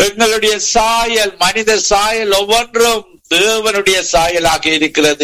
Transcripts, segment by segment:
எங்களுடைய சாயல் மனித சாயல் ஒவ்வொன்றும் தேவனுடைய சாயலாக இருக்கிறது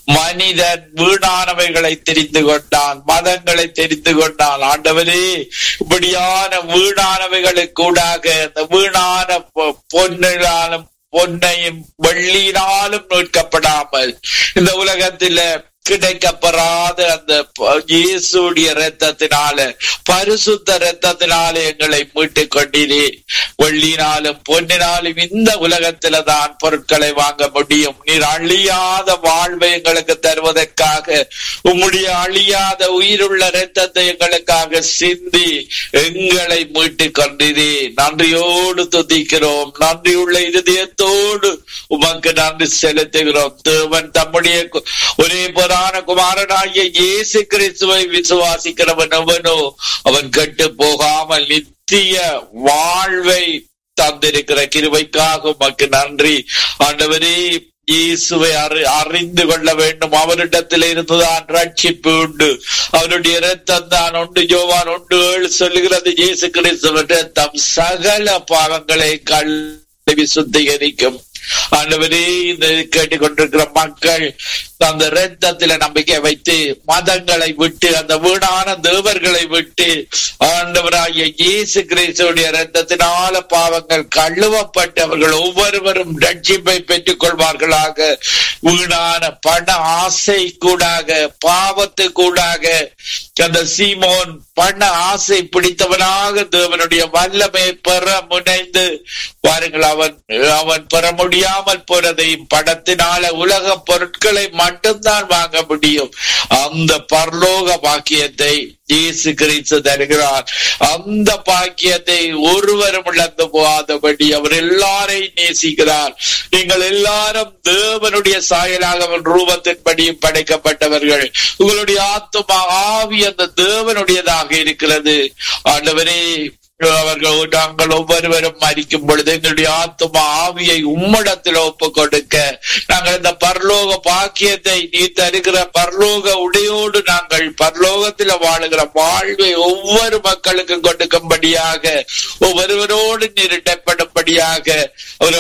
மனிதன் வீணானவைகளை தெரிந்து கொண்டான் மதங்களை தெரிந்து கொண்டான் ஆண்டவரே இப்படியான வீணானவைகளுக்கு கூடாக இந்த வீணான பொ- பொன்னினாலும் பொன்னையும் வெள்ளியினாலும் மீட்கப்படாமல் இந்த உலகத்தில கிடைக்கப்பெறாத அந்த ப- இயேசுடைய ரத்தத்தினால பரிசுத்த ரத்தத்தினால எங்களை மீட்டுக் கொண்டீரே வெள்ளினாலும் பொன்னினாலும் இந்த உலகத்தில தான் பொருட்களை வாங்க முடியும் நீர் அழியாத வாழ்வை எங்களுக்கு தருவதற்காக உம்முடைய அழியாத உயிருள்ள ரத்தத்தை எங்களுக்காக சிந்தி எங்களை மீட்டுக் கொண்டீரே நன்றியோடு துதிக்கிறோம் நன்றியுள்ள இருதயத்தோடு உமக்கு நன்றி செலுத்துகிறோம் தேவன் தம்முடைய கு- ஒரே புறான குமாரனாகிய இயேசு கிறிஸ்துவை விசுவாசிக்கிறவன் அவனோ அவன் கெட்டு போகாமல் நித்திய வாழ்வை தந்திருக்கிற கிருபைக்காக உமக்கு நன்றி ஆண்டவரே இயேசுவை அறி அறிந்து கொள்ள வேண்டும் அவரிடத்தில் இருந்துதான் ரட்சிப்பு உண்டு அவருடைய இரத்தம் தான் உண்டு ஜோவான் உண்டு ஏழு சொல்லுகிறது இயேசு கிறிஸ்துவின் இரத்தம் சகல பாவங்களை கல்வி சுத்திகரிக்கும் ஆண்டவரே இந்த கேட்டுக்கொண்டிருக்கிற மக்கள் அந்த இரத்தத்தில நம்பிக்கை வைத்து மதங்களை விட்டு அந்த வீணான தேவர்களை விட்டு ஆண்டவராகிய இயேசு கிறிஸ்துடைய இரத்தத்தினால பாவங்கள் கழுவப்பட்டு அவர்கள் ஒவ்வொருவரும் ரட்சிப்பை பெற்றுக் கொள்வார்களாக வீணான பண ஆசை கூடாக பாவத்து கூடாக அந்த சீமோன் பண ஆசை பிடித்தவனாக தேவனுடைய வல்லமை பெற முனைந்து பாருங்கள் அவன் அவன் பெற முடியாமல் போனதையும் படத்தினால உலக பொருட்களை மட்டும்தான் வாங்க முடியும் அந்த பரலோக பாக்கியத்தை இயேசு கிறிஸ்து தருகிறார் அந்த பாக்கியத்தை ஒருவரும் இழந்து போகாதபடி அவர் எல்லாரையும் நேசிக்கிறார் நீங்கள் எல்லாரும் தேவனுடைய சாயலாக அவர் ரூபத்தின்படியும் படைக்கப்பட்டவர்கள் உங்களுடைய ஆத்துமா ஆவி அந்த தேவனுடையதாக இருக்கிறது ஆண்டவரே அவர்கள் நாங்கள் ஒவ்வொருவரும் மறிக்கும் பொழுது எங்களுடைய ஆத்துமா ஆவியை உம்மிடத்தில் ஒப்பு கொடுக்க நாங்கள் இந்த பரலோக பாக்கியத்தை நீ தருகிற பரலோக உடையோடு நாங்கள் பரலோகத்தில் வாழுகிற வாழ்வை ஒவ்வொரு மக்களுக்கும் கொடுக்கும்படியாக ஒவ்வொருவரோடு நீர் இடப்படும்படியாக ஒரு